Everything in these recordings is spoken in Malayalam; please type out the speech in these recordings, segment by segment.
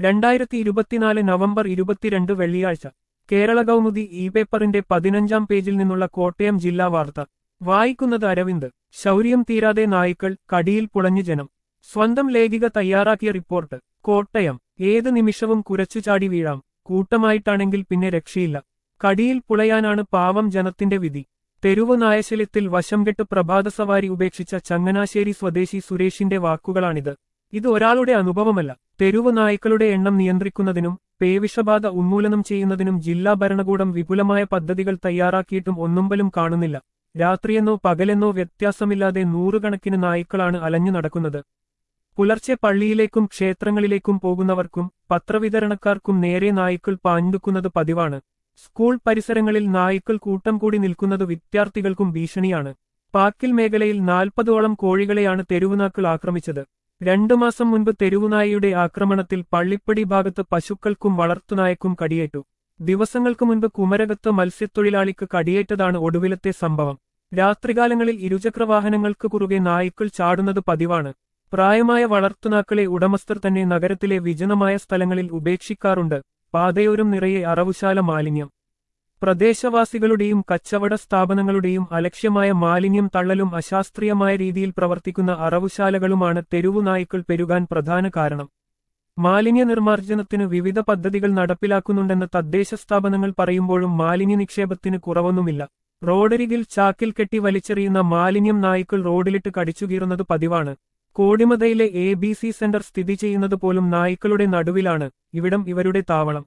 രണ്ടായിരത്തി ഇരുപത്തിനാല് നവംബർ ഇരുപത്തിരണ്ട് വെള്ളിയാഴ്ച കേരള കൗമുദി ഇ പേപ്പറിന്റെ പതിനഞ്ചാം പേജിൽ നിന്നുള്ള കോട്ടയം ജില്ലാ വാർത്ത വായിക്കുന്നത് അരവിന്ദ് ശൗര്യം തീരാതെ നായ്ക്കൾ കടിയിൽ പുളഞ്ഞു ജനം സ്വന്തം ലേഖിക തയ്യാറാക്കിയ റിപ്പോർട്ട് കോട്ടയം ഏത് നിമിഷവും കുരച്ചുചാടി വീഴാം കൂട്ടമായിട്ടാണെങ്കിൽ പിന്നെ രക്ഷയില്ല കടിയിൽ പുളയാനാണ് പാവം ജനത്തിന്റെ വിധി തെരുവ് നായശല്യത്തിൽ വശംകെട്ട് പ്രഭാതസവാരി ഉപേക്ഷിച്ച ചങ്ങനാശ്ശേരി സ്വദേശി സുരേഷിന്റെ വാക്കുകളാണിത് ഇത് ഒരാളുടെ അനുഭവമല്ല തെരുവ് നായ്ക്കളുടെ എണ്ണം നിയന്ത്രിക്കുന്നതിനും പേവിഷബാധ ഉന്മൂലനം ചെയ്യുന്നതിനും ജില്ലാ ഭരണകൂടം വിപുലമായ പദ്ധതികൾ തയ്യാറാക്കിയിട്ടും ഒന്നുമ്പലും കാണുന്നില്ല രാത്രിയെന്നോ പകലെന്നോ വ്യത്യാസമില്ലാതെ നൂറുകണക്കിന് നായ്ക്കളാണ് അലഞ്ഞു നടക്കുന്നത് പുലർച്ചെ പള്ളിയിലേക്കും ക്ഷേത്രങ്ങളിലേക്കും പോകുന്നവർക്കും പത്രവിതരണക്കാർക്കും നേരെ നായ്ക്കൾ പാഞ്ഞുക്കുന്നത് പതിവാണ് സ്കൂൾ പരിസരങ്ങളിൽ നായ്ക്കൾ കൂട്ടം കൂടി നിൽക്കുന്നത് വിദ്യാർത്ഥികൾക്കും ഭീഷണിയാണ് പാക്കിൽ മേഖലയിൽ നാൽപ്പതോളം കോഴികളെയാണ് തെരുവുനാക്കൾ ആക്രമിച്ചത് രണ്ടു മാസം മുൻപ് തെരുവുനായയുടെ ആക്രമണത്തിൽ പള്ളിപ്പടി ഭാഗത്ത് പശുക്കൾക്കും വളർത്തുനായക്കും കടിയേറ്റു ദിവസങ്ങൾക്ക് മുൻപ് കുമരകത്ത് മത്സ്യത്തൊഴിലാളിക്ക് കടിയേറ്റതാണ് ഒടുവിലത്തെ സംഭവം രാത്രികാലങ്ങളിൽ ഇരുചക്രവാഹനങ്ങൾക്ക് കുറുകെ നായ്ക്കൾ ചാടുന്നത് പതിവാണ് പ്രായമായ വളർത്തുനാക്കളെ ഉടമസ്ഥർ തന്നെ നഗരത്തിലെ വിജനമായ സ്ഥലങ്ങളിൽ ഉപേക്ഷിക്കാറുണ്ട് പാതയോരം നിറയെ അറവുശാല മാലിന്യം പ്രദേശവാസികളുടെയും കച്ചവട സ്ഥാപനങ്ങളുടെയും അലക്ഷ്യമായ മാലിന്യം തള്ളലും അശാസ്ത്രീയമായ രീതിയിൽ പ്രവർത്തിക്കുന്ന അറവുശാലകളുമാണ് തെരുവു നായ്ക്കൾ പെരുകാൻ പ്രധാന കാരണം മാലിന്യ നിർമ്മാർജ്ജനത്തിന് വിവിധ പദ്ധതികൾ നടപ്പിലാക്കുന്നുണ്ടെന്ന് തദ്ദേശ സ്ഥാപനങ്ങൾ പറയുമ്പോഴും മാലിന്യ നിക്ഷേപത്തിന് കുറവൊന്നുമില്ല റോഡരികിൽ ചാക്കിൽ കെട്ടി വലിച്ചെറിയുന്ന മാലിന്യം നായ്ക്കൾ റോഡിലിട്ട് കടിച്ചുകീറുന്നത് പതിവാണ് കോടിമതയിലെ എ ബി സി സെന്റർ സ്ഥിതി ചെയ്യുന്നത് പോലും നായ്ക്കളുടെ നടുവിലാണ് ഇവിടം ഇവരുടെ താവളം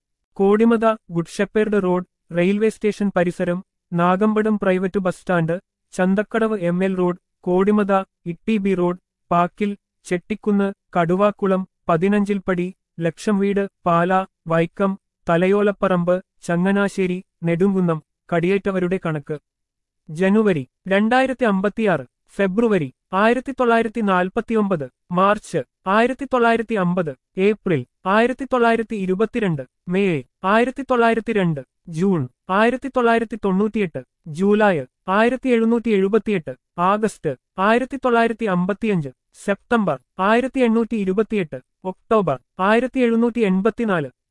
Kodimatha Good Shepherd road railway station പരിസരം Nagampadam private bus stand Chanthakkadavu M L road Kodimatha ഇട്ടി ബി റോഡ് പാക്കിൽ ചെട്ടിക്കുന്ന് കടുവാക്കുളം പതിനഞ്ചിൽപ്പടി ലക്ഷം വീട് പാല വൈക്കം തലയോലപ്പറമ്പ് ചങ്ങനാശ്ശേരി നെടുങ്കുന്നം കടിയേറ്റവരുടെ കണക്ക് ജനുവരി രണ്ടായിരത്തി അമ്പത്തിയാറ് ഫെബ്രുവരി ആയിരത്തി തൊള്ളായിരത്തി നാൽപ്പത്തിയൊമ്പത് മാർച്ച് ആയിരത്തി തൊള്ളായിരത്തി അമ്പത് ഏപ്രിൽ ആയിരത്തി തൊള്ളായിരത്തി ഇരുപത്തിരണ്ട് മെയ് ആയിരത്തി തൊള്ളായിരത്തി രണ്ട് ജൂൺ ആയിരത്തി തൊള്ളായിരത്തി തൊണ്ണൂറ്റിയെട്ട് ജൂലൈ ആയിരത്തി എഴുന്നൂറ്റി എഴുപത്തിയെട്ട് ആഗസ്റ്റ് ആയിരത്തി തൊള്ളായിരത്തി അമ്പത്തിയഞ്ച് സെപ്റ്റംബർ ആയിരത്തി എണ്ണൂറ്റി ഇരുപത്തിയെട്ട് ഒക്ടോബർ ആയിരത്തി എഴുന്നൂറ്റി എൺപത്തിനാല്